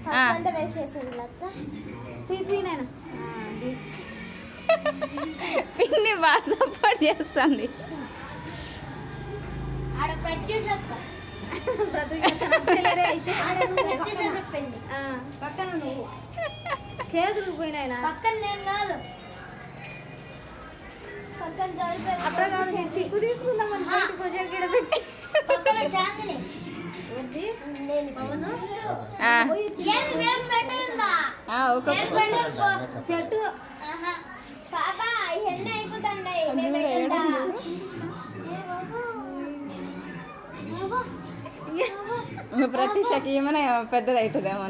ఆ. అంతా వేస్ట్ చేసేది లత్త పీపీ నేను పిన్ని బాగా సపోర్ట్ చేస్తుంది ఆడ కట్ చేసేస్తా అయితే ఆడ నువ్వు కట్ చేసేస్తా పెళ్ళి ఆ, పక్కన నువ్వు చేతులు పోయినాయినా పక్కన నేను కాదు పక్కన జారిపోయి అట్లా కాదు నేను చిక్కు తీసుకుందామని బయట కొంచెం గిడ పెట్టి పక్కన చాందిని వద్ది నేను అవును ఆ, ఏంది మేము పెట్టిందా ఆ, ఒక నేను పెట్టనుకో చెట్టు ఆహా. పాపా ఎన్న అయిపోతాండాయి అది మేము కూడా పెట్టండా? ఏడు. ఏ బాబా. బాబా. ఇంక ప్రతిష్టకి ఏమైనా పెద్దది అవుతుందేమో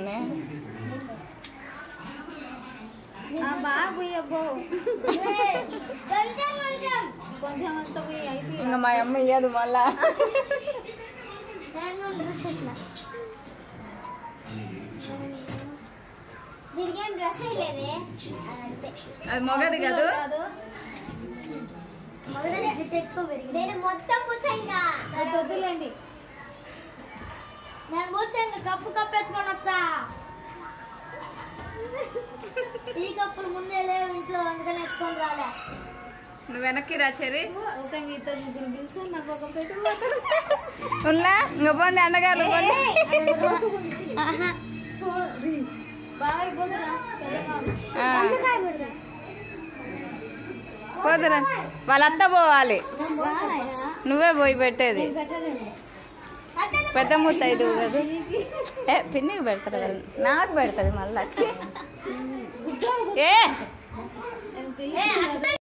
ఆ బాగా పోయబ్బో ఏ, కొంచెం కొంచెం కొంచెం అంత పోయి అయిపోయి ఇంకా మా అమ్మ ఇయ్యదు మళ్ళా నేను డ్రెస్ వేసిన దీనికి ఏం డ్రెస్ వేయలేదే అంతే అది మొగది కాదు కాదు నేను మొత్తం పూచంగా అది వద్దులేండి నేను పూచంగా కప్పు కప్పెత్తుకొని వచ్చా ఈ కప్పులు ముందే లేవు ఇంట్లో అందుకని ఎత్తుకొని రాలే నువ్వు వెనక్కి రా చెరి ఒక ఇద్దరు ముగ్గురు పిలుచుకొని నాకు ఒక పెట్టు ఉన్నా ఇంకా పోండి అన్నగారు పోండి. బాగా అయిపోతుందా ఆ, పోదురా వాళ్ళ అత్త పోవాలి నువ్వే పోయి పెట్టేది పెద్ద ముత్త ఇది కదా ఏ పిన్నికి పెడతారు కదా నాకు పెడతది మళ్ళీ వచ్చి ఏ ఏ